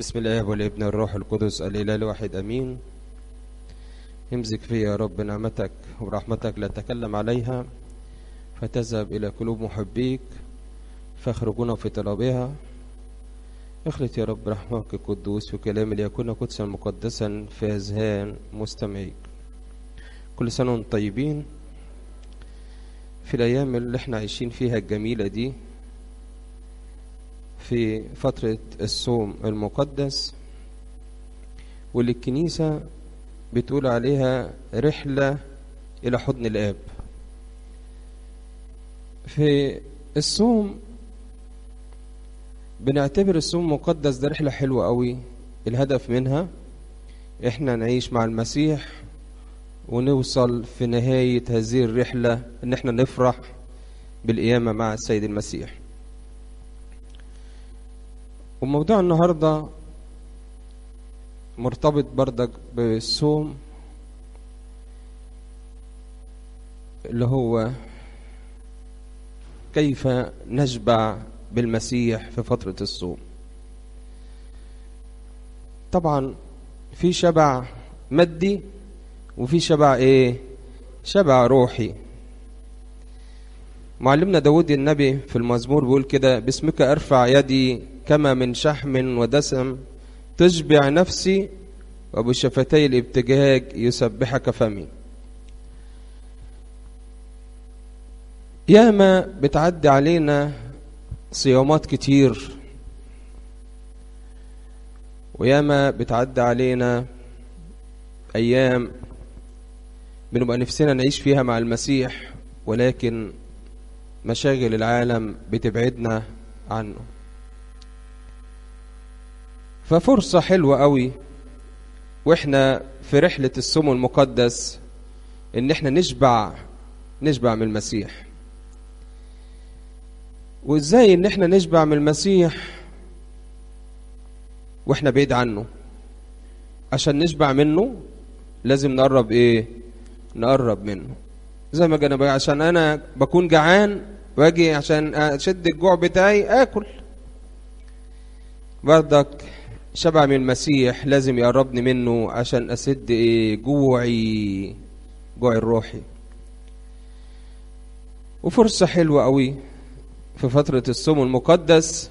بسم الله والابن الروح القدس الإله الواحد أمين امزك في يا رب نعمتك ورحمتك لا تكلم عليها فتذهب إلى قلوب محبيك فاخرجونا في طلبها اخلط يا رب رحمك القدوس في كلام ليكون قدسا مقدسا في أذهان مستمعيك كل سنة وانتم طيبين في الأيام اللي احنا عايشين فيها الجميلة دي في فترة الصوم المقدس واللي الكنيسة بتقول عليها رحلة إلى حضن الآب في الصوم بنعتبر الصوم المقدس ده رحلة حلوة قوي الهدف منها احنا نعيش مع المسيح ونوصل في نهاية هذه الرحلة ان احنا نفرح بالقيامة مع السيد المسيح وموضوع النهاردة مرتبط بردك بالصوم اللي هو كيف نشبع بالمسيح في فترة الصوم طبعا في شبع مادي وفي شبع ايه شبع روحي معلمنا داود النبي في المزمور بيقول كده باسمك ارفع يدي كما من شحم ودسم تشبع نفسي وبشفتي الابتجاج يسبحك فمي ياما بتعدي علينا صيامات كتير وياما بتعدي علينا ايام بنبقى نفسنا نعيش فيها مع المسيح ولكن مشاغل العالم بتبعدنا عنه ففرصة حلوة قوي واحنا في رحلة الصوم المقدس ان احنا نشبع نشبع من المسيح وازاي ان احنا نشبع من المسيح واحنا بعيد عنه عشان نشبع منه لازم نقرب ايه نقرب منه زي ما جانا بقى عشان انا بكون جعان واجي عشان اشد الجوع بتاعي اكل برضك شبع من المسيح لازم يقربني منه عشان اسد ايه جوعي جوعي الروحي وفرصة حلوة قوي في فترة الصوم المقدس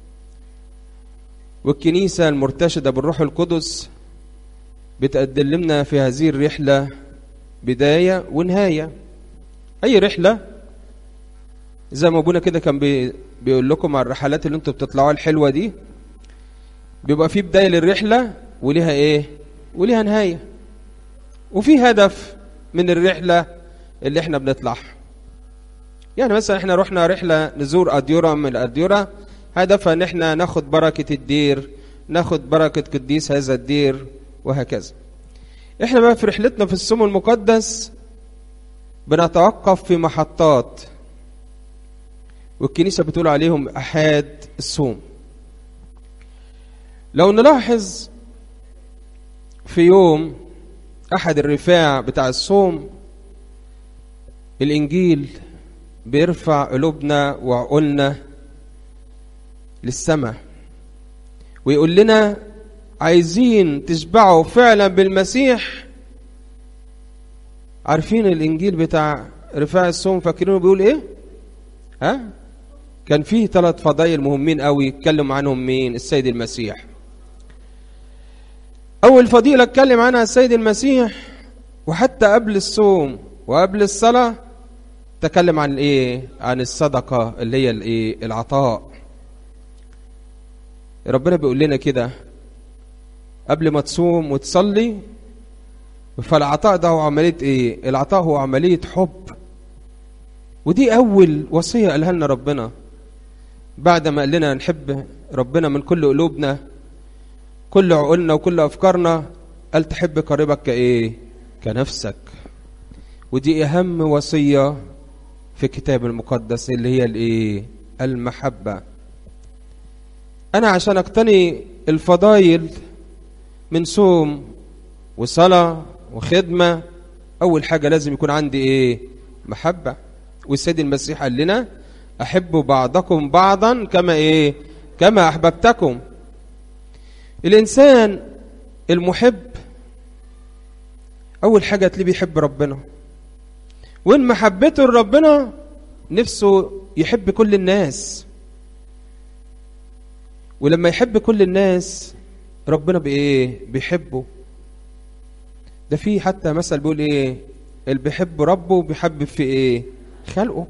والكنيسة المرتشدة بالروح القدس بتقدم لنا في هذه الرحلة بداية ونهاية أي رحلة زي ما أبونا كده كان بي بيقول لكم على الرحلات اللي انتوا بتطلعوها الحلوة دي بيبقى في بداية للرحلة وليها ايه وليها نهاية وفي هدف من الرحلة اللي احنا بنطلعها يعني مثلا احنا رحنا رحلة نزور أديرة من الأديرة هدفها ان احنا ناخد بركة الدير ناخد بركة قديس هذا الدير وهكذا احنا بقى في رحلتنا في الصوم المقدس بنتوقف في محطات والكنيسة بتقول عليهم أحاد الصوم لو نلاحظ في يوم أحد الرفاع بتاع الصوم الإنجيل بيرفع قلوبنا وعقولنا للسماء ويقول لنا عايزين تشبعوا فعلا بالمسيح عارفين الإنجيل بتاع رفاع الصوم فاكرينه بيقول إيه؟ ها؟ كان فيه ثلاث فضايل مهمين قوي يتكلم عنهم مين؟ السيد المسيح أول فضيلة اتكلم عنها السيد المسيح وحتى قبل الصوم وقبل الصلاة تكلم عن ايه عن الصدقة اللي هي الايه العطاء ربنا بيقول لنا كده قبل ما تصوم وتصلي فالعطاء ده هو عملية ايه العطاء هو عملية حب ودي اول وصية قالها لنا ربنا بعد ما قال لنا نحب ربنا من كل قلوبنا كل عقولنا وكل افكارنا قال تحب قريبك كايه كنفسك ودي اهم وصيه في الكتاب المقدس اللي هي الايه المحبه انا عشان اقتني الفضايل من صوم وصلاه وخدمه اول حاجه لازم يكون عندي ايه محبه والسيد المسيح قال لنا احبوا بعضكم بعضا كما ايه كما احببتكم الإنسان المحب أول حاجة تلاقيه بيحب ربنا وإن محبته لربنا نفسه يحب كل الناس ولما يحب كل الناس ربنا بإيه بيحبه ده في حتى مثل بيقول إيه اللي بيحب ربه بيحبب في إيه خلقه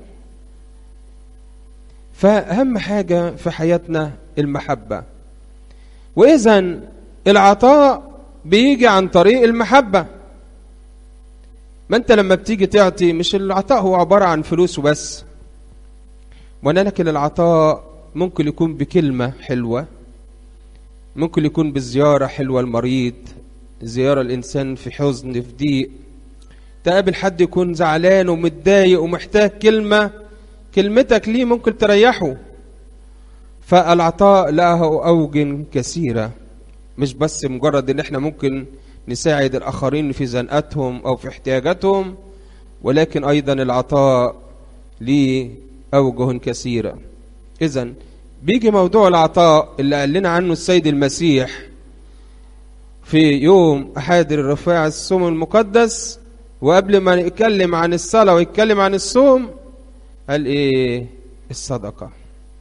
فأهم حاجة في حياتنا المحبة وإذا العطاء بيجي عن طريق المحبة ما أنت لما بتيجي تعطي مش العطاء هو عبارة عن فلوس وبس وأنا لكن العطاء ممكن يكون بكلمة حلوة ممكن يكون بزيارة حلوة المريض زيارة الإنسان في حزن في ضيق تقابل حد يكون زعلان ومتضايق ومحتاج كلمة كلمتك ليه ممكن تريحه فالعطاء له أوج كثيرة مش بس مجرد ان احنا ممكن نساعد الآخرين في زنقتهم أو في احتياجاتهم ولكن أيضا العطاء ليه أوجه كثيرة إذا بيجي موضوع العطاء اللي قال لنا عنه السيد المسيح في يوم أحد الرفاع الصوم المقدس وقبل ما يتكلم عن الصلاة ويتكلم عن الصوم قال إيه الصدقة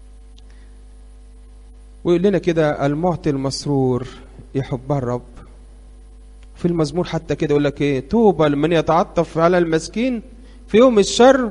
ويقول لنا كده المعطي المسرور يحبها الرب في المزمور حتى كده يقول لك ايه طوبى لمن يتعطف على المسكين في يوم الشر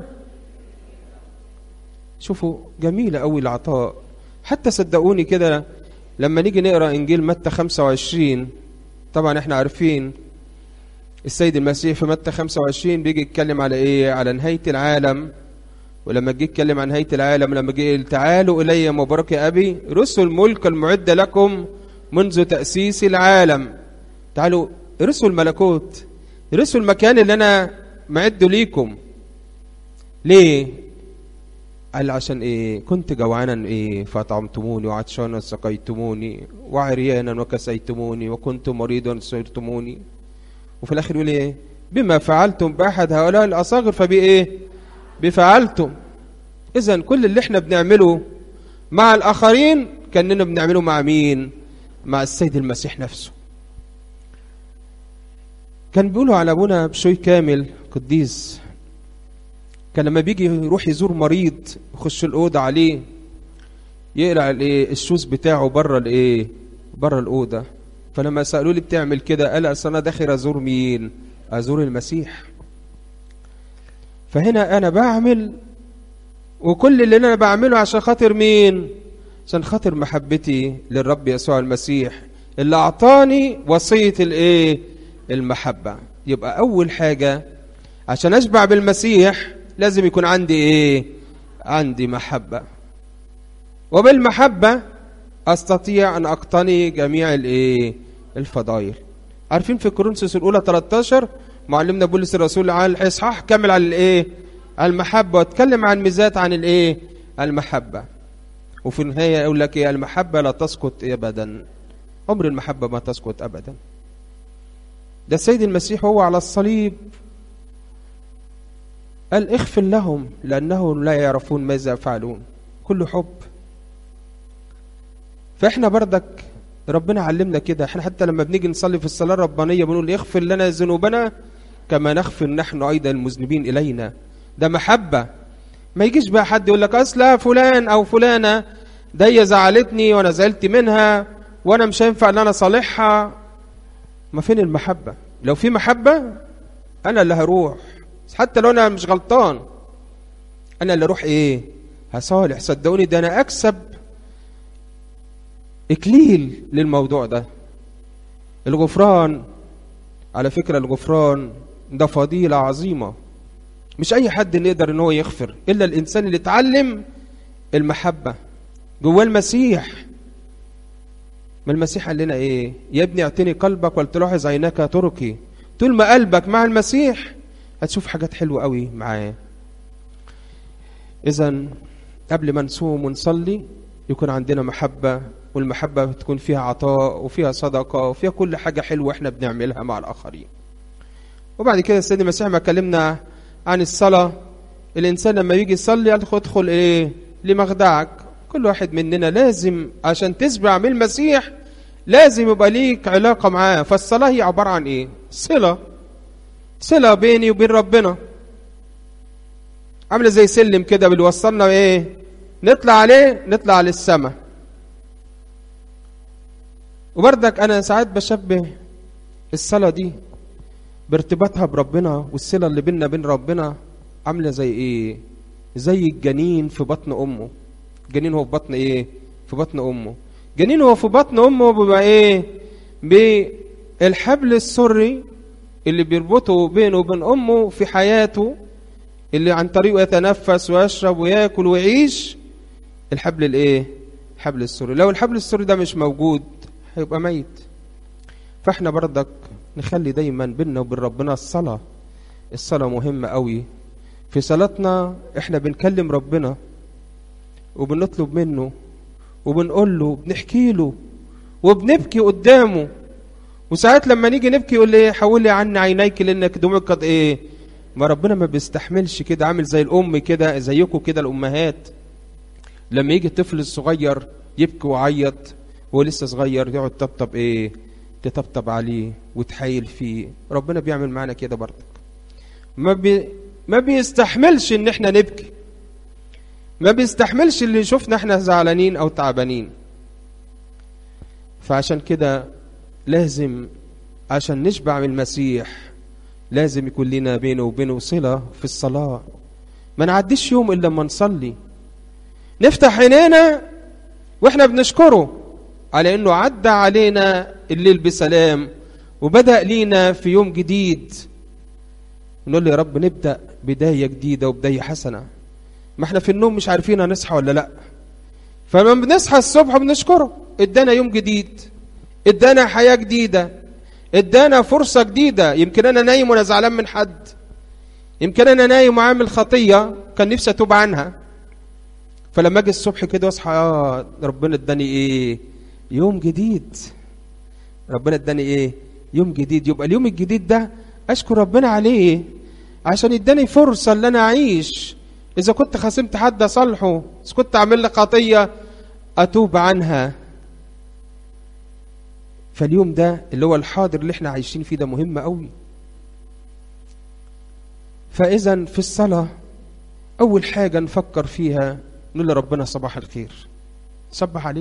شوفوا جميلة قوي العطاء حتى صدقوني كده لما نيجي نقرا انجيل متى 25 طبعا احنا عارفين السيد المسيح في متى 25 بيجي يتكلم على ايه على نهاية العالم ولما جه يتكلم عن نهاية العالم لما جه تعالوا إلي مبارك أبي رسل الملك المعد لكم منذ تأسيس العالم تعالوا رسل الملكوت رسل المكان اللي أنا معده ليكم ليه؟ قال عشان ايه كنت جوعانا ايه فاطعمتموني وعطشانا سقيتموني وعريانا وكسيتموني وكنت مريضا سرتموني وفي الاخر يقول ايه بما فعلتم باحد هؤلاء الاصاغر فبايه بفعلتم اذا كل اللي احنا بنعمله مع الاخرين كاننا بنعمله مع مين مع السيد المسيح نفسه كان بيقولوا على ابونا بشوي كامل قديس كان لما بيجي يروح يزور مريض يخش الاوضه عليه يقلع الايه الشوز بتاعه بره الايه بره الاوضه فلما سالوه لي بتعمل كده قال اصل انا داخل ازور مين ازور المسيح فهنا انا بعمل وكل اللي انا بعمله عشان خاطر مين عشان خاطر محبتي للرب يسوع المسيح اللي اعطاني وصيه الايه المحبه يبقى اول حاجه عشان اشبع بالمسيح لازم يكون عندي ايه عندي محبه وبالمحبه استطيع ان اقتني جميع الايه الفضائل عارفين في كورنثوس الاولى 13 معلمنا بولس الرسول على الاصحاح كامل على الايه على المحبه واتكلم عن ميزات عن الايه المحبه وفي النهايه يقول لك ايه المحبه لا تسقط ابدا عمر المحبه ما تسقط ابدا ده السيد المسيح هو على الصليب قال اغفر لهم لانهم لا يعرفون ماذا يفعلون كله حب فاحنا بردك ربنا علمنا كده احنا حتى لما بنيجي نصلي في الصلاه الربانيه بنقول اغفر لنا ذنوبنا كما نغفر نحن ايضا المذنبين الينا ده محبه ما يجيش بقى حد يقول لك اصل فلان او فلانه دي زعلتني وانا زعلت منها وانا مش هينفع ان انا صالحها ما فين المحبه لو في محبه انا اللي هروح حتى لو انا مش غلطان انا اللي اروح ايه هصالح صدقوني ده انا اكسب اكليل للموضوع ده الغفران على فكرة الغفران ده فضيلة عظيمة مش أي حد نقدر إن هو يغفر إلا الإنسان اللي اتعلم المحبة جواه المسيح ما المسيح قال لنا إيه يا ابني اعتني قلبك ولتلاحظ عينك تركي طول ما قلبك مع المسيح هتشوف حاجات حلوة قوي معاه إذا قبل ما نصوم ونصلي يكون عندنا محبة والمحبة تكون فيها عطاء وفيها صدقة وفيها كل حاجة حلوة احنا بنعملها مع الآخرين وبعد كده السيد المسيح ما كلمنا عن الصلاة الإنسان لما يجي يصلي يدخل إيه لمخدعك كل واحد مننا لازم عشان تشبع من المسيح لازم يبقى ليك علاقة معاه فالصلاة هي عبارة عن ايه صلة صلة بيني وبين ربنا عاملة زي سلم كده بيوصلنا ايه نطلع عليه نطلع للسماء وبردك انا ساعات بشبه الصلاة دي بارتباطها بربنا والصلة اللي بيننا بين ربنا عاملة زي ايه زي الجنين في بطن امه الجنين هو في بطن ايه في بطن امه جنين هو في بطن امه بيبقى ايه بالحبل السري اللي بيربطه بينه وبين امه في حياته اللي عن طريقه يتنفس ويشرب وياكل ويعيش الحبل الايه الحبل السري لو الحبل السري ده مش موجود هيبقى ميت فاحنا برضك نخلي دايما بيننا وبين ربنا الصلاة الصلاة مهمة قوي في صلاتنا احنا بنكلم ربنا وبنطلب منه وبنقول له بنحكي له وبنبكي قدامه وساعات لما نيجي نبكي يقول لي حولي عني عينيك لانك دموعك قد ايه ما ربنا ما بيستحملش كده عامل زي الام كده زيكم كده الامهات لما يجي الطفل الصغير يبكي ويعيط وهو لسه صغير يقعد طبطب ايه تطبطب عليه وتحايل فيه ربنا بيعمل معانا كده برضك ما بي ما بيستحملش ان احنا نبكي ما بيستحملش اللي يشوفنا احنا زعلانين او تعبانين فعشان كده لازم عشان نشبع من المسيح لازم يكون لنا بينه وبينه صلة في الصلاة ما نعديش يوم إلا لما نصلي نفتح عينينا واحنا بنشكره على انه عدى علينا الليل بسلام وبدأ لينا في يوم جديد نقول له يا رب نبدأ بداية جديدة وبداية حسنة ما احنا في النوم مش عارفين هنصحى ولا لا فلما بنصحى الصبح بنشكره ادانا يوم جديد ادانا حياة جديدة ادانا فرصة جديدة يمكن انا نايم وانا زعلان من حد يمكن انا نايم وعامل خطية كان نفسي اتوب عنها فلما اجي الصبح كده واصحى اه ربنا اداني ايه يوم جديد ربنا اداني ايه يوم جديد يبقى اليوم الجديد ده اشكر ربنا عليه عشان اداني فرصة ان انا اعيش اذا كنت خصمت حد اصالحه اذا كنت اعمل لي خطية اتوب عنها فاليوم ده اللي هو الحاضر اللي احنا عايشين فيه ده مهم قوي فاذا في الصلاة اول حاجة نفكر فيها نقول لربنا صباح الخير صبح عليه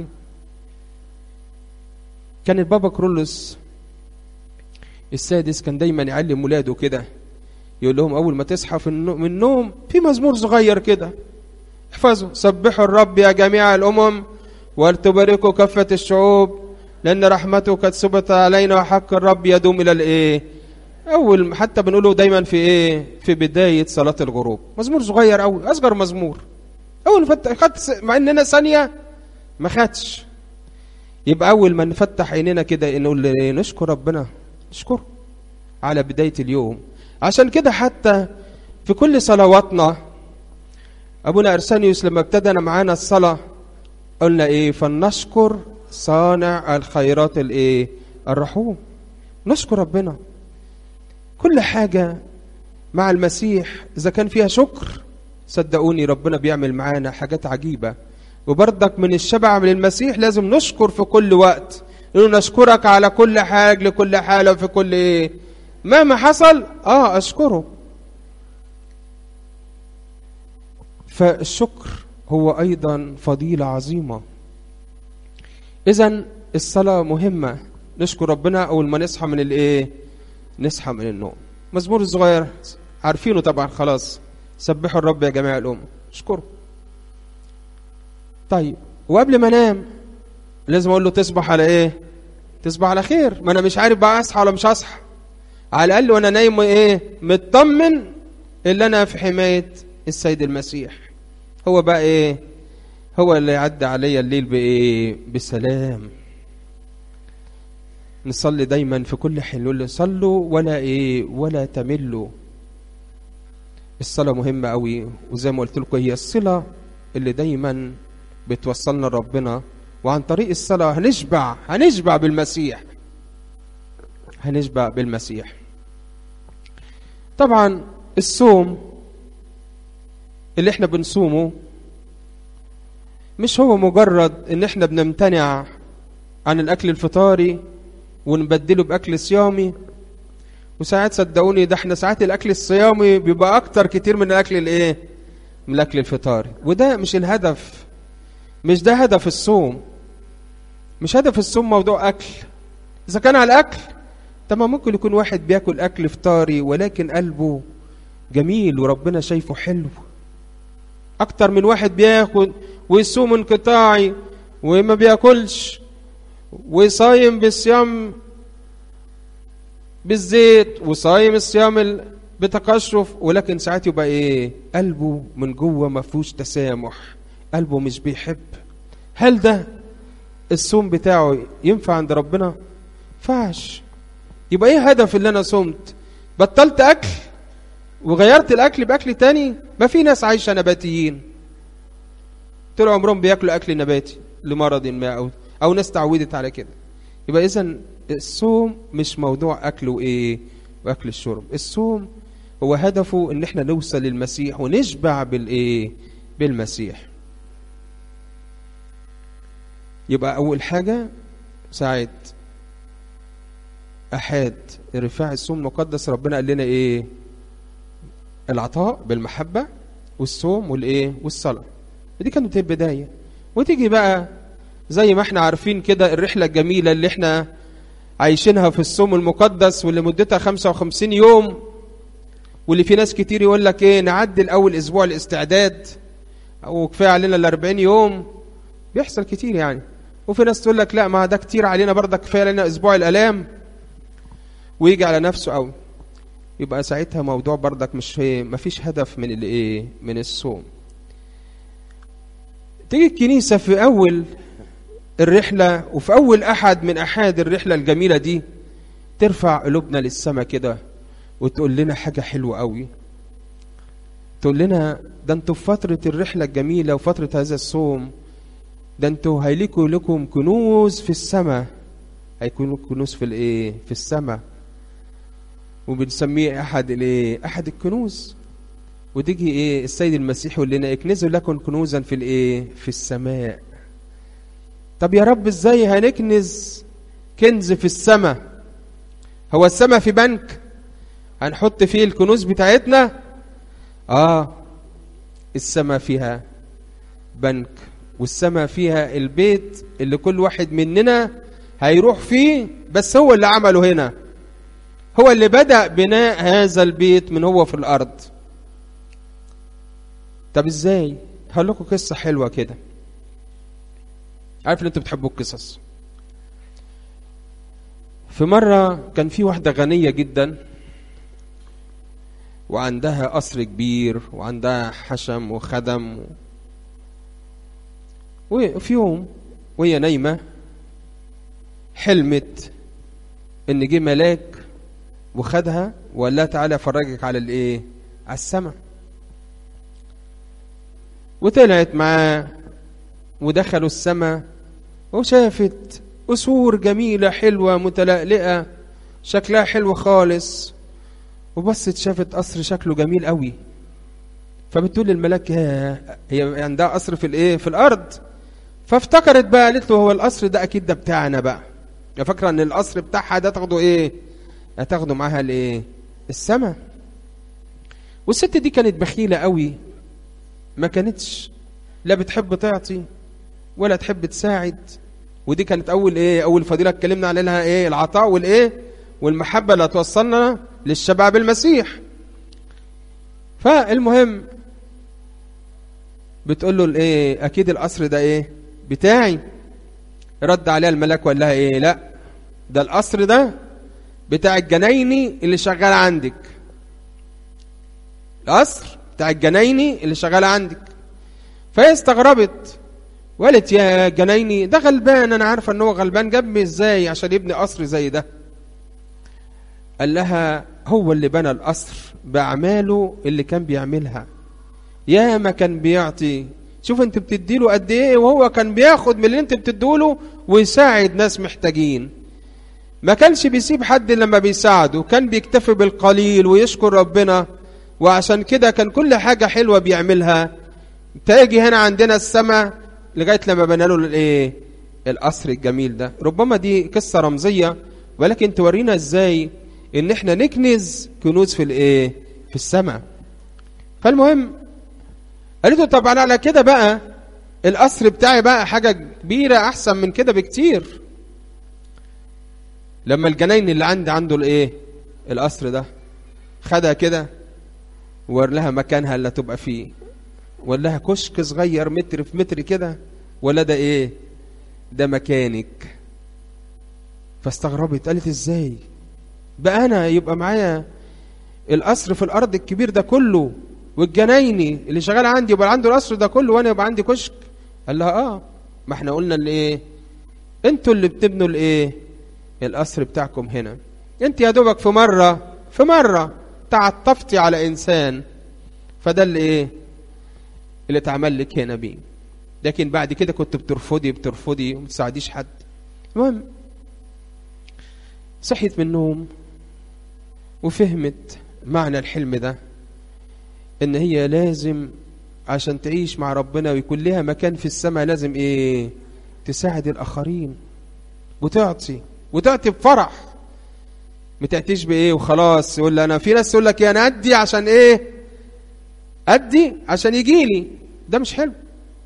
كان البابا كرولوس السادس كان دايما يعلم ولاده كده يقول لهم اول ما تصحى في النوم من النوم في مزمور صغير كده احفظوا سبحوا الرب يا جميع الامم ولتباركوا كافه الشعوب لان رحمته قد سبت علينا وحق الرب يدوم الى الايه اول حتى بنقوله دايما في ايه في بدايه صلاه الغروب مزمور صغير قوي اصغر مزمور اول فتح خدت مع اننا ثانيه ما خدش يبقى اول ما نفتح عينينا كده نقول إيه؟ نشكر ربنا نشكره على بدايه اليوم عشان كده حتى في كل صلواتنا ابونا ارسانيوس لما ابتدى معانا الصلاه قلنا ايه فلنشكر صانع الخيرات الايه الرحوم نشكر ربنا كل حاجه مع المسيح اذا كان فيها شكر صدقوني ربنا بيعمل معانا حاجات عجيبه وبرضك من الشبع من المسيح لازم نشكر في كل وقت انه نشكرك على كل حاجه لكل حاله وفي كل ايه مهما حصل اه اشكره فالشكر هو ايضا فضيله عظيمه اذا الصلاه مهمه نشكر ربنا اول ما نصحى من الايه نصحى من النوم مزمور الصغير عارفينه طبعا خلاص سبحوا الرب يا جماعه الام اشكره طيب وقبل ما انام لازم اقول له تصبح على ايه تصبح على خير ما انا مش عارف بقى اصحى ولا مش هصحى على الاقل وانا نايم ايه مطمن اللي انا في حمايه السيد المسيح هو بقى ايه هو اللي يعدي عليا الليل بايه بسلام نصلي دايما في كل حين نقول له صلوا ولا ايه ولا تملوا الصلاه مهمه قوي وزي ما قلت لكم هي الصله اللي دايما بتوصلنا لربنا وعن طريق الصلاه هنشبع هنشبع بالمسيح هنشبع بالمسيح طبعا الصوم اللي احنا بنصومه مش هو مجرد ان احنا بنمتنع عن الاكل الفطاري ونبدله باكل صيامي وساعات صدقوني ده احنا ساعات الاكل الصيامي بيبقى اكتر كتير من الاكل الايه من الاكل الفطاري وده مش الهدف مش ده هدف الصوم مش هدف الصوم موضوع اكل اذا كان على الاكل طب ما ممكن يكون واحد بياكل اكل فطاري ولكن قلبه جميل وربنا شايفه حلو اكتر من واحد بياكل ويصوم انقطاعي وما بياكلش وصايم بالصيام بالزيت وصايم الصيام بتقشف ولكن ساعات يبقى ايه قلبه من جوه ما فيهوش تسامح قلبه مش بيحب هل ده الصوم بتاعه ينفع عند ربنا فعش يبقى ايه هدف اللي انا صمت بطلت اكل وغيرت الاكل باكل تاني ما في ناس عايشه نباتيين طول عمرهم بياكلوا اكل نباتي لمرض ما او او ناس تعودت على كده يبقى اذا الصوم مش موضوع اكل وايه واكل الشرب الصوم هو هدفه ان احنا نوصل للمسيح ونشبع بالايه بالمسيح يبقى اول حاجه ساعه احاد رفاع الصوم المقدس ربنا قال لنا ايه العطاء بالمحبه والصوم والايه والصلاه ودي كانت البدايه وتيجي بقى زي ما احنا عارفين كده الرحله الجميله اللي احنا عايشينها في الصوم المقدس واللي مدتها 55 يوم واللي في ناس كتير يقول لك ايه نعدي الاول اسبوع الاستعداد او كفايه علينا ال 40 يوم بيحصل كتير يعني وفي ناس تقول لك لا ما ده كتير علينا برضك كفايه علينا اسبوع الالام ويجي على نفسه قوي يبقى ساعتها موضوع برضك مش ما فيش هدف من الايه من الصوم تيجي الكنيسه في اول الرحله وفي اول احد من احاد الرحله الجميله دي ترفع قلوبنا للسماء كده وتقول لنا حاجه حلوه قوي تقول لنا ده انتوا في فتره الرحله الجميله وفتره هذا الصوم ده انتوا هيليكوا لكم كنوز في السماء هيكونوا كنوز في الايه في السماء وبنسميه احد الايه احد الكنوز وتيجي ايه السيد المسيح يقول لنا اكنزوا لكم كنوزا في الايه في السماء طب يا رب ازاي هنكنز كنز في السماء هو السماء في بنك هنحط فيه الكنوز بتاعتنا اه السماء فيها بنك والسماء فيها البيت اللي كل واحد مننا هيروح فيه بس هو اللي عمله هنا هو اللي بدأ بناء هذا البيت من هو في الأرض طب ازاي هقول لكم قصة حلوة كده عارف ان انتوا بتحبوا القصص في مرة كان في واحدة غنية جدا وعندها قصر كبير وعندها حشم وخدم وفي يوم وهي نايمة حلمت ان جه ملاك وخدها وقال لها تعالى افرجك على الايه على السماء وطلعت معاه ودخلوا السماء وشافت قصور جميلة حلوة متلألئة شكلها حلو خالص وبصت شافت قصر شكله جميل قوي فبتقول للملاك هي عندها قصر في الايه في الارض فافتكرت بقى قالت له هو القصر ده اكيد ده بتاعنا بقى يا فاكره ان القصر بتاعها ده تاخده ايه هتاخده معاها الايه السما والست دي كانت بخيله قوي ما كانتش لا بتحب تعطي ولا تحب تساعد ودي كانت اول ايه اول فضيله اتكلمنا عليها ايه العطاء والايه والمحبه اللي هتوصلنا للشبع بالمسيح فالمهم بتقول له الايه اكيد القصر ده ايه بتاعي رد عليها الملاك وقال لها ايه لا ده القصر ده بتاع الجنايني اللي شغال عندك القصر بتاع الجنايني اللي شغال عندك فهي استغربت وقالت يا جنايني ده غلبان انا عارفه ان هو غلبان جاب ازاي عشان يبني قصر زي ده قال لها هو اللي بنى القصر باعماله اللي كان بيعملها يا ما كان بيعطي شوف انت بتديله قد ايه وهو كان بياخد من اللي انت بتديله ويساعد ناس محتاجين ما كانش بيسيب حد لما بيساعده كان بيكتفي بالقليل ويشكر ربنا وعشان كده كان كل حاجة حلوة بيعملها تاجي هنا عندنا السماء لغاية لما بنى له الايه القصر الجميل ده ربما دي قصة رمزية ولكن تورينا ازاي ان احنا نكنز كنوز في الايه في السماء فالمهم قالت له طب انا على كده بقى القصر بتاعي بقى حاجة كبيرة احسن من كده بكتير لما الجناين اللي عندي عنده الايه القصر ده خدها كده وور لها مكانها اللي تبقى فيه ولا لها كشك صغير متر في متر كده ولا ده ايه ده مكانك فاستغربت قالت ازاي بقى انا يبقى معايا القصر في الارض الكبير ده كله والجنايني اللي شغال عندي يبقى عنده القصر ده كله وانا يبقى عندي كشك قال لها اه ما احنا قلنا الايه انتوا اللي بتبنوا الايه القصر بتاعكم هنا انت يا دوبك في مره في مره تعطفتي على انسان فده اللي ايه اللي اتعمل لك هنا بيه لكن بعد كده كنت بترفضي بترفضي وما تساعديش حد المهم صحيت من النوم وفهمت معنى الحلم ده ان هي لازم عشان تعيش مع ربنا ويكون لها مكان في السماء لازم ايه تساعد الاخرين وتعطي وتعطي بفرح ما تأتيش بايه وخلاص يقول انا في ناس تقول لك انا ادي عشان ايه ادي عشان يجي لي ده مش حلو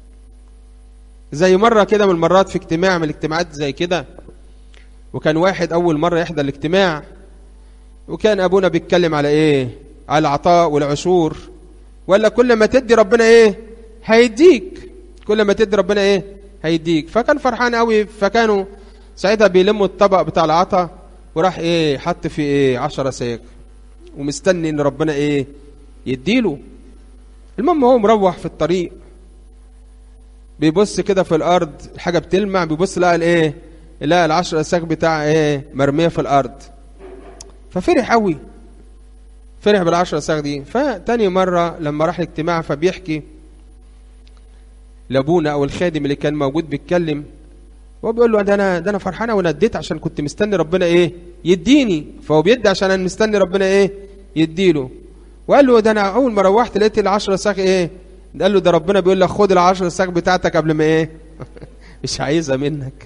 زي مرة كده من المرات في اجتماع من الاجتماعات زي كده وكان واحد أول مرة يحضر الاجتماع وكان أبونا بيتكلم على إيه على العطاء والعشور ولا كل ما تدي ربنا إيه هيديك كل ما تدي ربنا إيه هيديك فكان فرحان قوي فكانوا ساعتها بيلموا الطبق بتاع العطاء وراح إيه حط في إيه عشرة ساق ومستني إن ربنا إيه يديله المهم هو مروح في الطريق بيبص كده في الارض الحاجه بتلمع بيبص لقى الايه لقى العشر اساق بتاع ايه مرميه في الارض ففرح قوي فرح بالعشر اساق دي فتاني مره لما راح الاجتماع فبيحكي لابونا او الخادم اللي كان موجود بيتكلم هو بيقول له ده انا ده انا فرحانه وانا اديت عشان كنت مستني ربنا ايه يديني فهو بيدي عشان انا مستني ربنا ايه يديله وقال له ده انا اول ما روحت لقيت العشر اساق ايه قال له ده ربنا بيقول لك خد العشر ساق بتاعتك قبل ما ايه مش عايزها منك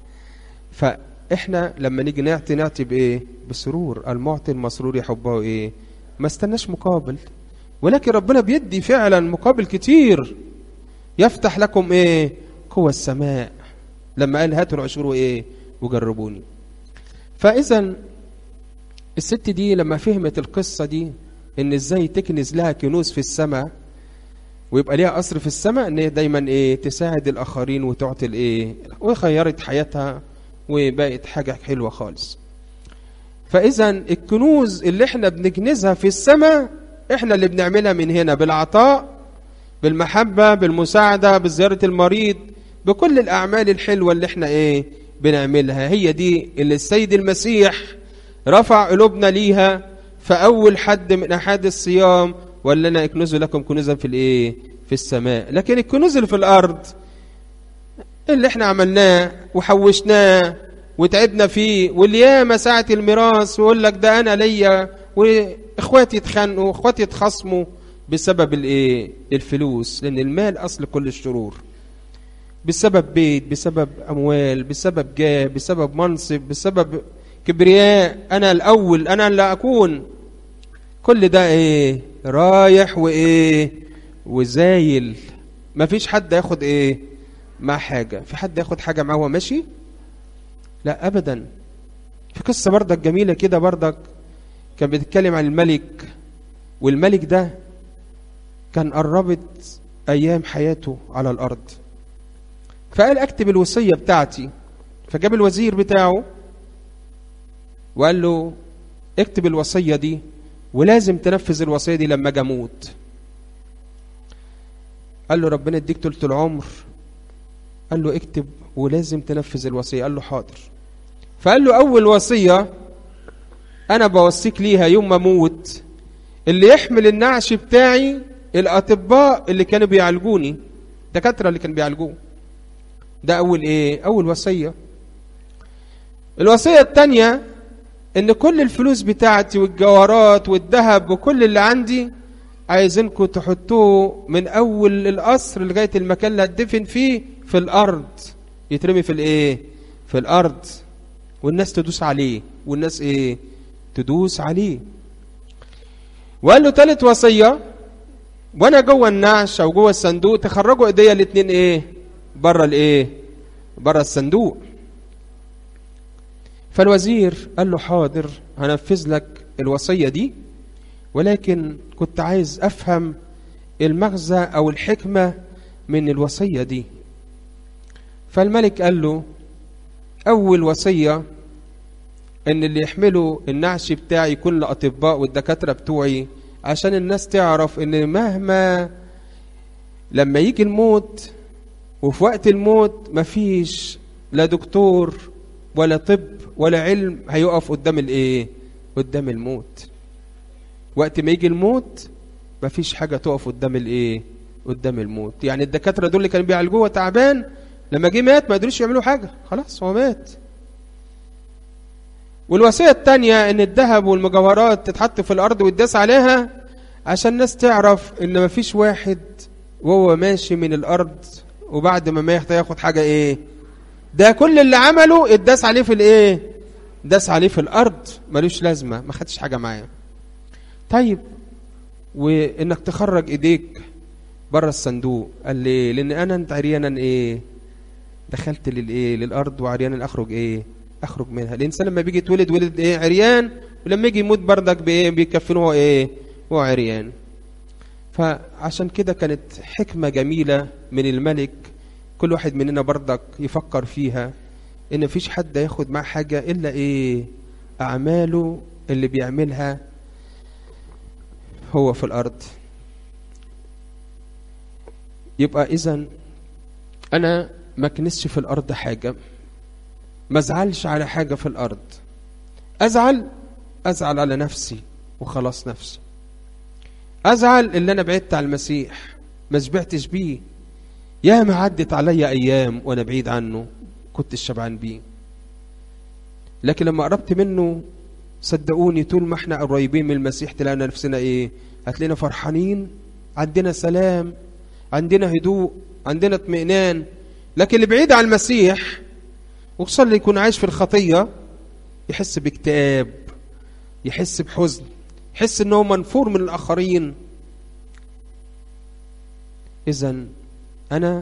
فاحنا لما نيجي نعطي نعطي بايه بسرور المعطي المسرور يحبه ايه ما استناش مقابل ولكن ربنا بيدي فعلا مقابل كتير يفتح لكم ايه قوى السماء لما قال هاتوا العشور ايه وجربوني فاذا الست دي لما فهمت القصه دي ان ازاي تكنز لها كنوز في السماء ويبقى ليها قصر في السماء ان هي دايما ايه تساعد الاخرين وتعطي الايه وخيرت حياتها وبقت حاجه حلوه خالص فاذا الكنوز اللي احنا بنكنزها في السماء احنا اللي بنعملها من هنا بالعطاء بالمحبه بالمساعده بزياره المريض بكل الاعمال الحلوه اللي احنا ايه بنعملها هي دي اللي السيد المسيح رفع قلوبنا ليها فاول حد من احاد الصيام وقال لنا اكنزوا لكم كنوزا في الايه في السماء لكن الكنوز اللي في الارض اللي احنا عملناه وحوشناه وتعبنا فيه واللي ياما ساعة الميراث ويقول لك ده انا ليا واخواتي اتخانقوا واخواتي اتخاصموا بسبب الايه الفلوس لان المال اصل كل الشرور بسبب بيت بسبب اموال بسبب جاه بسبب منصب بسبب كبرياء انا الاول انا اللي اكون كل ده ايه رايح وايه وزايل مفيش حد ياخد ايه مع حاجة في حد ياخد حاجة معاه وهو ماشي لا ابدا في قصة بردك جميلة كده بردك كان بيتكلم عن الملك والملك ده كان قربت ايام حياته على الارض فقال اكتب الوصية بتاعتي فجاب الوزير بتاعه وقال له اكتب الوصية دي ولازم تنفذ الوصية دي لما اجي اموت قال له ربنا يديك طولة العمر قال له اكتب ولازم تنفذ الوصية قال له حاضر فقال له أول وصية أنا بوصيك ليها يوم ما أموت اللي يحمل النعش بتاعي الأطباء اللي كانوا بيعالجوني دكاترة اللي كانوا بيعالجوه ده أول إيه؟ أول وصية الوصية الثانية إن كل الفلوس بتاعتي والجوهرات والذهب وكل اللي عندي عايزينكم تحطوه من أول القصر لغاية المكان اللي هتدفن فيه في الأرض يترمي في الايه في الارض والناس تدوس عليه والناس ايه تدوس عليه وقال له تالت وصيه وانا جوه النعش او جوه الصندوق تخرجوا ايديا الاتنين ايه بره الايه بره الصندوق فالوزير قال له حاضر هنفذ لك الوصيه دي ولكن كنت عايز افهم المغزى او الحكمه من الوصيه دي فالملك قال له اول وصيه ان اللي يحملوا النعش بتاعي يكون الاطباء والدكاتره بتوعي عشان الناس تعرف ان مهما لما يجي الموت وفي وقت الموت مفيش لا دكتور ولا طب ولا علم هيقف قدام الايه قدام الموت وقت ما يجي الموت مفيش حاجه تقف قدام الايه قدام الموت يعني الدكاتره دول اللي كانوا بيعالجوه تعبان لما جه مات ما قدروش يعملوا حاجه خلاص هو مات والوصيه الثانيه ان الذهب والمجوهرات تتحط في الارض ويتداس عليها عشان الناس تعرف ان مفيش واحد وهو ماشي من الارض وبعد ما مات ياخد حاجه ايه ده كل اللي عمله اتداس عليه في الايه داس عليه في الارض ملوش لازمه ما خدش حاجه معاه طيب وانك تخرج ايديك بره الصندوق قال لي لان انا انت عريانا ايه دخلت للايه للارض وعريانا اخرج ايه اخرج منها الانسان لما بيجي يتولد ولد ايه عريان ولما يجي يموت بردك بايه بيكفنه هو ايه هو عريان فعشان كده كانت حكمة جميلة من الملك كل واحد مننا بردك يفكر فيها ان مفيش حد ياخد معاه حاجة الا ايه اعماله اللي بيعملها هو في الارض يبقى اذا انا ما كنسش في الارض حاجة ما ازعلش على حاجة في الارض ازعل ازعل على نفسي وخلاص نفسي ازعل اللي انا بعدت على المسيح ما شبعتش بيه يا ما عدت عليا ايام وانا بعيد عنه كنت شبعان بيه لكن لما قربت منه صدقوني طول ما احنا قريبين من المسيح تلاقينا نفسنا ايه هتلاقينا فرحانين عندنا سلام عندنا هدوء عندنا اطمئنان لكن اللي بعيد عن المسيح وخصوصا اللي يكون عايش في الخطيه يحس باكتئاب يحس بحزن يحس انه منفور من الاخرين اذا انا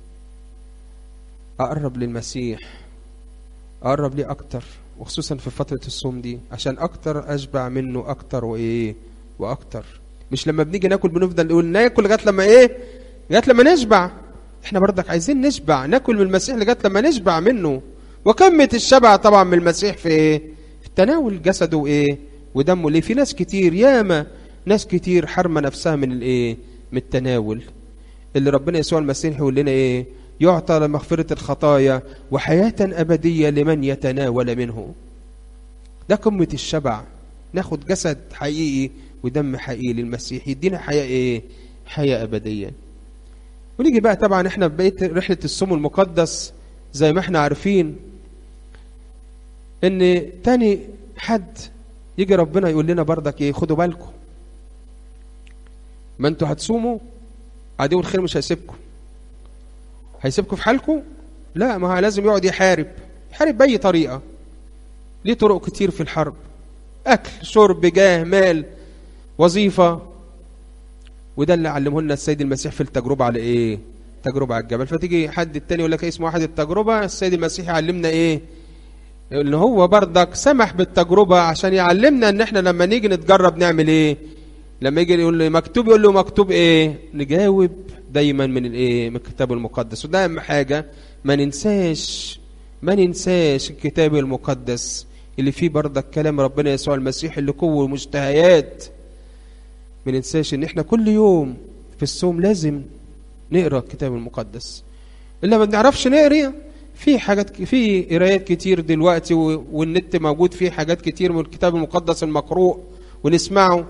اقرب للمسيح اقرب ليه اكتر وخصوصا في فترة الصوم دي عشان اكتر اشبع منه اكتر وايه واكتر مش لما بنيجي ناكل بنفضل نقول ناكل لغايه لما ايه لغايه لما نشبع احنا برضك عايزين نشبع ناكل من المسيح لغايه لما نشبع منه وقمه الشبع طبعا من المسيح في ايه في تناول جسده وايه ودمه ليه في ناس كتير ياما ناس كتير حرمه نفسها من الايه من التناول اللي ربنا يسوع المسيح يقول لنا ايه يعطى لمغفرة الخطايا وحياة أبدية لمن يتناول منه ده قمة الشبع ناخد جسد حقيقي ودم حقيقي للمسيح يدينا حياة ايه حياة أبدية ونيجي بقى طبعا احنا بقيت رحلة الصوم المقدس زي ما احنا عارفين ان تاني حد يجي ربنا يقول لنا بردك ايه خدوا بالكم ما انتوا هتصوموا عدو الخير مش هيسيبكم هيسيبكم في حالكم لا ما هو لازم يقعد يحارب يحارب بأي طريقة ليه طرق كتير في الحرب أكل شرب جاه مال وظيفة وده اللي علمه لنا السيد المسيح في التجربة على إيه تجربة على الجبل فتيجي حد التاني يقول لك اسمه واحد التجربة السيد المسيح يعلمنا إيه ان هو بردك سمح بالتجربة عشان يعلمنا ان احنا لما نيجي نتجرب نعمل ايه لما يجي يقول له مكتوب يقول له مكتوب ايه نجاوب دايما من الايه من الكتاب المقدس وده اهم حاجه ما ننساش ما ننساش الكتاب المقدس اللي فيه بردك كلام ربنا يسوع المسيح اللي قوه مشتهيات ما ننساش ان احنا كل يوم في الصوم لازم نقرا الكتاب المقدس الا ما بنعرفش نقرا في حاجات في قرايات كتير دلوقتي والنت موجود فيه حاجات كتير من الكتاب المقدس المقروء ونسمعه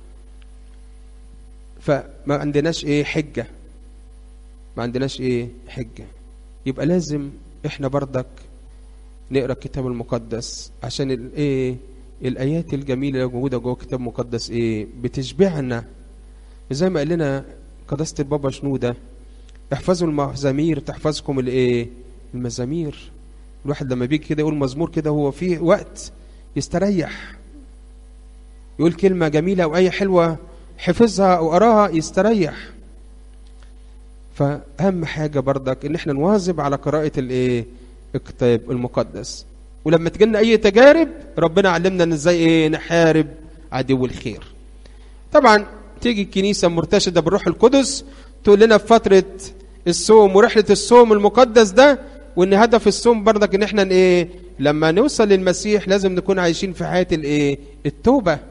فما عندناش ايه حجة ما عندناش ايه حجة يبقى لازم احنا بردك نقرا الكتاب المقدس عشان الايه الايات الجميله اللي موجوده جوه الكتاب المقدس ايه بتشبعنا زي ما قال لنا قداسه البابا شنوده احفظوا المزامير تحفظكم الايه المزامير الواحد لما بيجي كده يقول مزمور كده هو فيه وقت يستريح يقول كلمة جميلة أو أي حلوة حفظها أو قراها يستريح فأهم حاجة بردك إن إحنا نواظب على قراءة الإيه الكتاب المقدس ولما تجينا أي تجارب ربنا علمنا إن إزاي إيه نحارب عدو الخير طبعا تيجي الكنيسة مرتشدة بالروح القدس تقول لنا في فترة الصوم ورحلة الصوم المقدس ده وان هدف الصوم برضك ان احنا ايه لما نوصل للمسيح لازم نكون عايشين في حياة الايه التوبة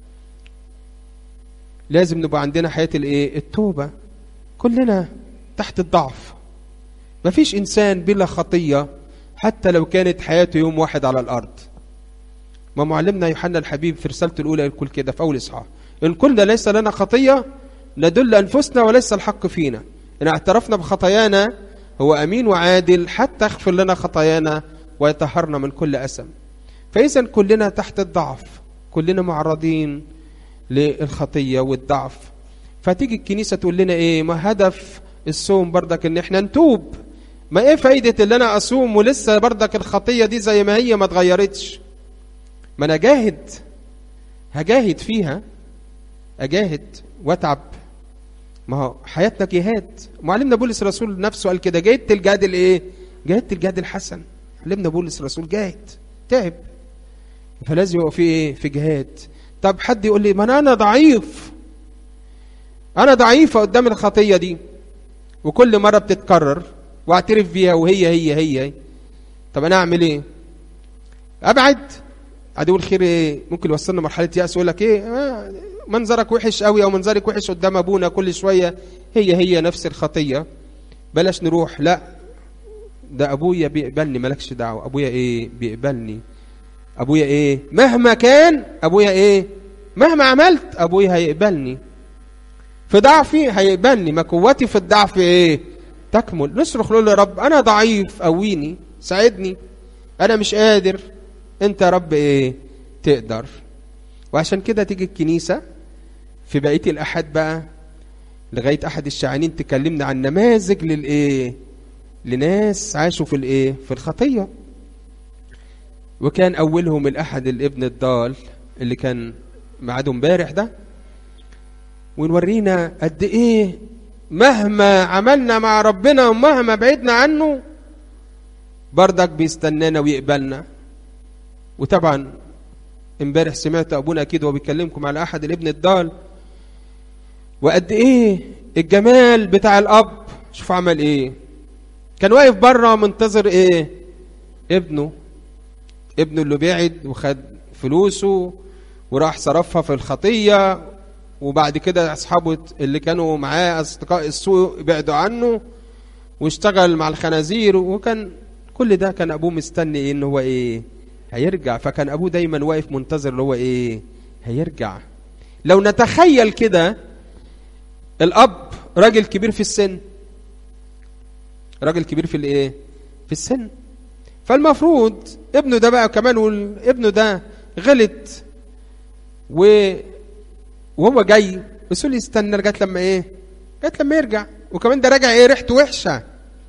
لازم نبقى عندنا حياة الايه التوبة كلنا تحت الضعف مفيش انسان بلا خطية حتى لو كانت حياته يوم واحد على الارض ما معلمنا يوحنا الحبيب في رسالته الاولى يقول كده في اول اصحاح ان كنا ليس لنا خطية ندل انفسنا وليس الحق فينا ان اعترفنا بخطايانا هو امين وعادل حتى يغفر لنا خطايانا ويطهرنا من كل اسم فاذا كلنا تحت الضعف كلنا معرضين للخطيه والضعف فتيجي الكنيسه تقول لنا ايه ما هدف الصوم بردك ان احنا نتوب ما ايه فايده اللي انا اصوم ولسه بردك الخطيه دي زي ما هي ما اتغيرتش ما انا جاهد هجاهد فيها اجاهد واتعب ما هو حياتنا جهاد معلمنا بولس الرسول نفسه قال كده جاهدت الجهاد الايه جاهدت الجهاد الحسن علمنا بولس الرسول جاهد تعب فلازم يبقى في ايه في جهاد طب حد يقول لي ما انا ضعيف انا ضعيفه قدام الخطيه دي وكل مره بتتكرر واعترف بيها وهي هي هي طب انا اعمل ايه ابعد عدو الخير ايه ممكن يوصلنا مرحله ياس يقول لك ايه آه منظرك وحش قوي او منظرك وحش قدام ابونا كل شويه هي هي نفس الخطيه بلاش نروح لا ده ابويا بيقبلني مالكش دعوه ابويا ايه بيقبلني ابويا ايه مهما كان ابويا ايه مهما عملت ابويا هيقبلني في ضعفي هيقبلني ما قوتي في الضعف ايه تكمل نصرخ له يا رب انا ضعيف قويني ساعدني انا مش قادر انت يا رب ايه تقدر وعشان كده تيجي الكنيسة في بقية الأحد بقى لغاية أحد الشعانين تكلمنا عن نماذج للإيه لناس عاشوا في الإيه في الخطية وكان أولهم الأحد الابن الضال اللي كان معاده امبارح ده ونورينا قد إيه مهما عملنا مع ربنا ومهما بعدنا عنه بردك بيستنانا ويقبلنا وطبعا امبارح سمعت ابونا اكيد وهو بيكلمكم على احد الابن الضال وقد ايه الجمال بتاع الاب شوف عمل ايه كان واقف بره منتظر ايه ابنه ابنه اللي بعد وخد فلوسه وراح صرفها في الخطيه وبعد كده اصحابه اللي كانوا معاه اصدقاء السوء بعدوا عنه واشتغل مع الخنازير وكان كل ده كان ابوه مستني ايه ان هو ايه هيرجع فكان ابوه دايما واقف منتظر اللي هو ايه هيرجع لو نتخيل كده الاب راجل كبير في السن راجل كبير في الايه في السن فالمفروض ابنه ده بقى كمان ابنه ده غلط و وهو جاي بس يقول يستنى لغايه لما ايه لغايه لما يرجع وكمان ده راجع ايه ريحته وحشه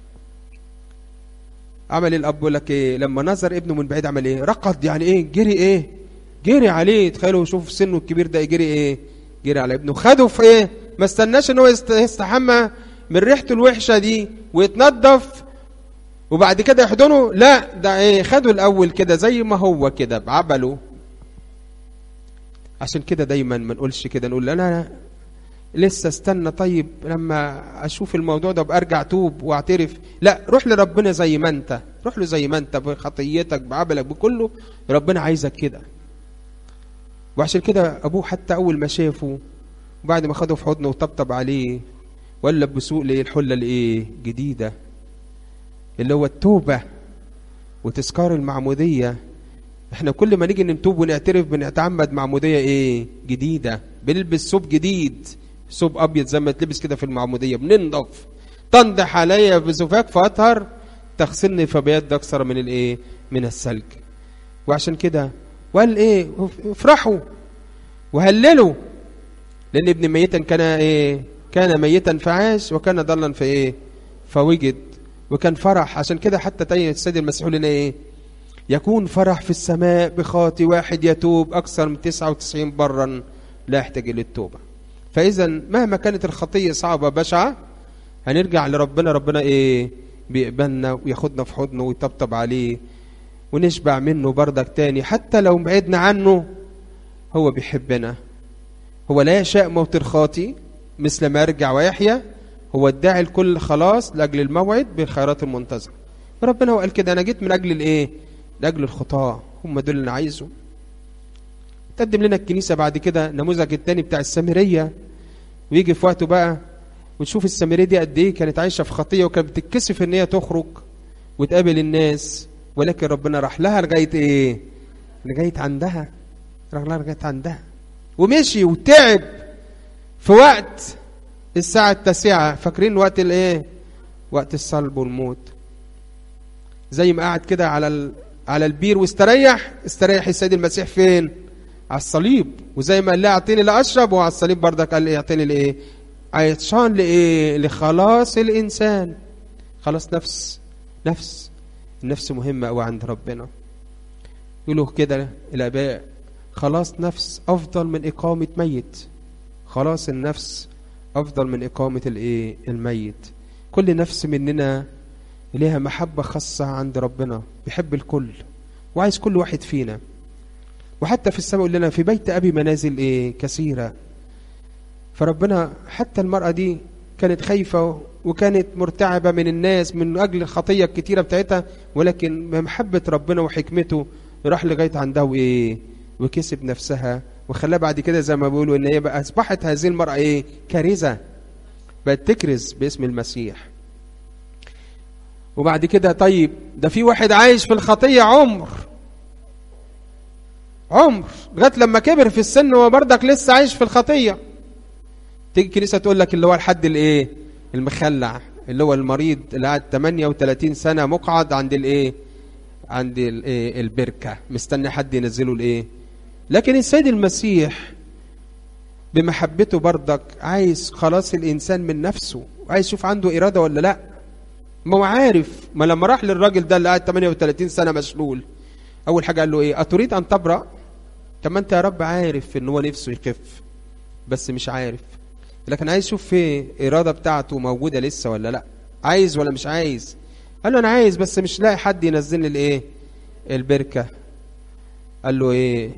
عمل الاب يقول لك ايه لما نظر ابنه من بعيد عمل ايه رقد يعني ايه جري ايه جري عليه تخيلوا شوف سنه الكبير ده جري ايه جري على ابنه خده في ايه ما استناش ان هو يستحمى من ريحته الوحشه دي ويتنضف وبعد كده يحضنه لا ده ايه خده الاول كده زي ما هو كده بعبله عشان كده دايما ما نقولش كده نقول انا لسه استنى طيب لما اشوف الموضوع ده ارجع توب واعترف لا روح لربنا زي ما انت روح له زي ما انت بخطيتك بعملك بكله ربنا عايزك كده وعشان كده ابوه حتى اول ما شافه وبعد ما خده في حضنه وطبطب عليه وقال لبسوه ليه الحله الايه جديده اللي هو التوبه وتذكار المعموديه احنا كل ما نيجي نتوب ونعترف بنتعمد معموديه ايه جديده بنلبس ثوب جديد ثوب ابيض زي ما تلبس كده في المعموديه بننضف تنضح عليا بزفاك فاطهر تغسلني فبيد اكثر من الايه من الثلج وعشان كده وقال ايه افرحوا وهللوا لان ابن ميتا كان ايه كان ميتا فعاش وكان ضلا في ايه فوجد وكان فرح عشان كده حتى تاني السيد المسيح يقول لنا ايه يكون فرح في السماء بخاطي واحد يتوب اكثر من 99 برا لا يحتاج للتوبه فاذا مهما كانت الخطيه صعبه بشعه هنرجع لربنا ربنا ايه بيقبلنا وياخدنا في حضنه ويطبطب عليه ونشبع منه بردك تاني حتى لو بعدنا عنه هو بيحبنا هو لا يشاء موت الخاطي مثل ما يرجع ويحيا هو ادعي الكل خلاص لاجل الموعد بالخيرات المنتظره ربنا هو قال كده انا جيت من اجل الايه لاجل الخطاه هم دول اللي انا عايزه تقدم لنا الكنيسه بعد كده النموذج الثاني بتاع السامريه ويجي في وقته بقى وتشوف السامريه دي قد ايه كانت عايشه في خطيه وكانت بتتكسف ان هي تخرج وتقابل الناس ولكن ربنا راح لها لغايه ايه لغايه عندها راح لها لغايه عندها ومشي وتعب في وقت الساعة التاسعة فاكرين وقت الايه؟ وقت الصلب والموت. زي ما قعد كده على ال... على البير واستريح استريح السيد المسيح فين؟ على الصليب وزي ما قال لي اعطيني لاشرب وعلى الصليب بردك قال لي اعطيني لايه؟ عطشان لايه؟ لخلاص الانسان. خلاص نفس نفس النفس مهمة قوي عند ربنا. يقولوا كده الاباء خلاص نفس افضل من اقامة ميت. خلاص النفس افضل من اقامه الايه الميت كل نفس مننا ليها محبه خاصه عند ربنا بيحب الكل وعايز كل واحد فينا وحتى في السماء يقول لنا في بيت ابي منازل ايه كثيره فربنا حتى المراه دي كانت خايفه وكانت مرتعبه من الناس من اجل الخطيه الكتيره بتاعتها ولكن بمحبه ربنا وحكمته راح لغايه عندها وايه وكسب نفسها وخلاها بعد كده زي ما بيقولوا ان هي بقى اصبحت هذه المراه ايه كارثه بقت تكرز باسم المسيح وبعد كده طيب ده في واحد عايش في الخطيه عمر عمر لغايه لما كبر في السن هو بردك لسه عايش في الخطيه تيجي الكنيسه تقول لك اللي هو الحد الايه المخلع اللي هو المريض اللي قعد 38 سنه مقعد عند الايه عند الايه البركه مستني حد ينزله الايه لكن السيد المسيح بمحبته بردك عايز خلاص الانسان من نفسه وعايز يشوف عنده اراده ولا لا ما هو عارف ما لما راح للراجل ده اللي قاعد 38 سنه مشلول اول حاجه قال له ايه اتريد ان تبرا طب ما انت يا رب عارف ان هو نفسه يخف بس مش عارف لكن عايز يشوف في اراده بتاعته موجوده لسه ولا لا عايز ولا مش عايز قال له انا عايز بس مش لاقي حد ينزلني الايه البركه قال له ايه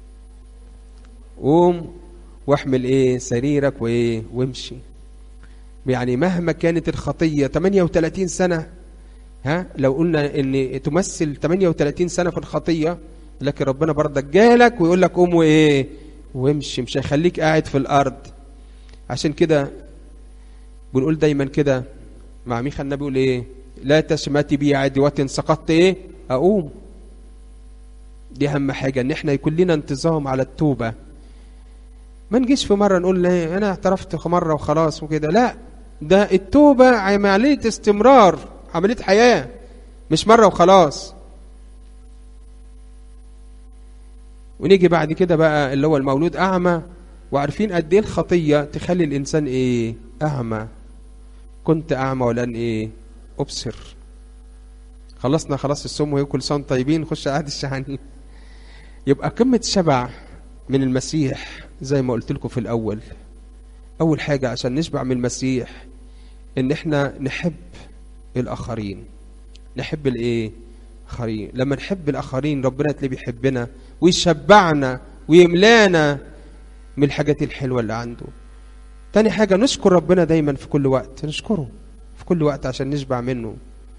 قوم واحمل ايه سريرك وايه وامشي يعني مهما كانت الخطية 38 سنة ها لو قلنا ان تمثل 38 سنة في الخطية لكن ربنا برضك جالك ويقول لك قوم وايه وامشي مش هيخليك قاعد في الارض عشان كده بنقول دايما كده مع ميخا النبي بيقول ايه لا تشمتي بي عدوة سقطت ايه اقوم دي اهم حاجة ان احنا يكون لنا انتظام على التوبة ما نجيش في مرة نقول ليه أنا اعترفت مرة وخلاص وكده لا ده التوبة عملية استمرار عملية حياة مش مرة وخلاص ونيجي بعد كده بقى اللي هو المولود أعمى وعارفين قد إيه الخطية تخلي الإنسان إيه أعمى كنت أعمى والآن إيه أبصر خلصنا خلاص السم وهي كل سنة طيبين نخش عهد الشحانين يبقى قمة شبع من المسيح زي ما قلت لكم في الأول أول حاجة عشان نشبع من المسيح إن إحنا نحب الآخرين نحب الإيه؟ آخرين لما نحب الآخرين ربنا تلاقيه بيحبنا ويشبعنا ويملانا من الحاجات الحلوة اللي عنده تاني حاجة نشكر ربنا دايما في كل وقت نشكره في كل وقت عشان نشبع منه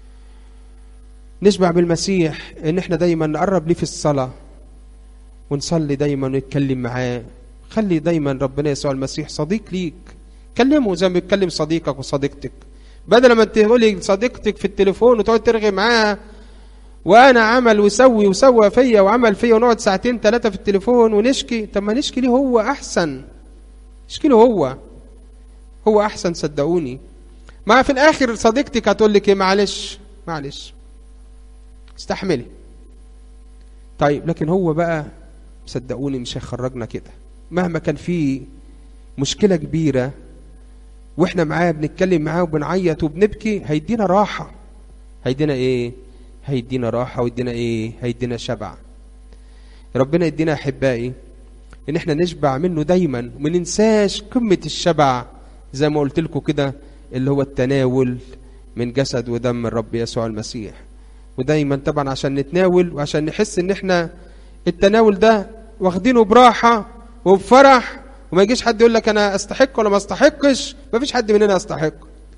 نشبع بالمسيح ان احنا دايما نقرب ليه في الصلاة ونصلي دايما ونتكلم معاه خلي دايما ربنا يسوع المسيح صديق ليك كلمه زي ما بتكلم صديقك وصديقتك بدل ما تقولي صديقتك في التليفون وتقعد ترغي معاها وانا عمل وسوي وسوى فيا وعمل فيا ونقعد ساعتين ثلاثه في التليفون ونشكي طب ما نشكي ليه هو احسن اشكي له هو هو احسن صدقوني ما في الاخر صديقتك هتقول لك ايه معلش معلش استحملي طيب لكن هو بقى صدقوني مش هيخرجنا كده مهما كان في مشكلة كبيرة واحنا معاه بنتكلم معاه وبنعيط وبنبكي هيدينا راحة هيدينا ايه هيدينا راحة ويدينا ايه هيدينا شبع ربنا يدينا احبائي ان احنا نشبع منه دايما وما ننساش قمة الشبع زي ما قلت لكم كده اللي هو التناول من جسد ودم الرب يسوع المسيح ودايما طبعا عشان نتناول وعشان نحس ان احنا التناول ده واخدينه براحة وبفرح وما يجيش حد يقول لك انا استحق ولا ما استحقش ما فيش حد مننا يستحق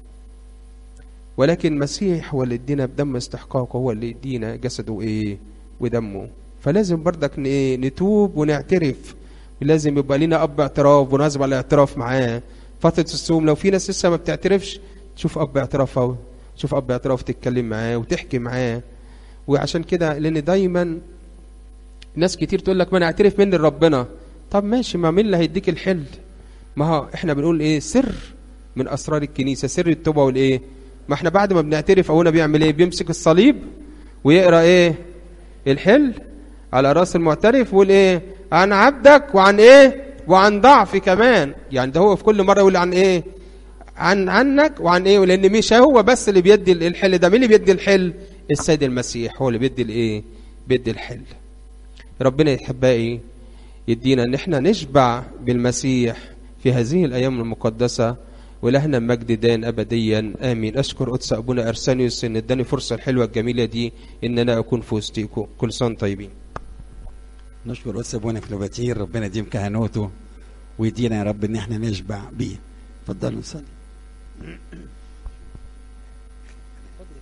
ولكن المسيح هو اللي ادينا بدم استحقاقه هو اللي يدينا جسده ايه ودمه فلازم برضك ايه نتوب ونعترف لازم يبقى لنا اب اعتراف ونواظب على الاعتراف معاه فتره الصوم لو في ناس لسه ما بتعترفش تشوف اب اعتراف تشوف اب اعتراف تتكلم معاه وتحكي معاه وعشان كده لان دايما ناس كتير تقول لك ما انا اعترف مني لربنا طب ماشي ما مين اللي هيديك الحل ما هو احنا بنقول ايه سر من اسرار الكنيسه سر التوبه والايه ما احنا بعد ما بنعترف ابونا بيعمل ايه بيمسك الصليب ويقرا ايه الحل على راس المعترف ويقول ايه عن عبدك وعن ايه وعن ضعفي كمان يعني ده هو في كل مره يقول عن ايه عن عنك وعن ايه لان مش هو بس اللي بيدي الحل ده مين اللي بيدي الحل السيد المسيح هو اللي بيدي الايه بيدي الحل ربنا يحبائي يدينا ان احنا نشبع بالمسيح في هذه الايام المقدسه ولهنا المجد دان ابديا امين اشكر قدس ابونا ارسانيوس ان اداني فرصه الحلوه الجميله دي ان انا اكون في وسطيكم كل سنه طيبين نشكر قدس ابونا كليوباتير ربنا يديم كهنوته ويدينا يا رب ان احنا نشبع بيه اتفضلوا نصلي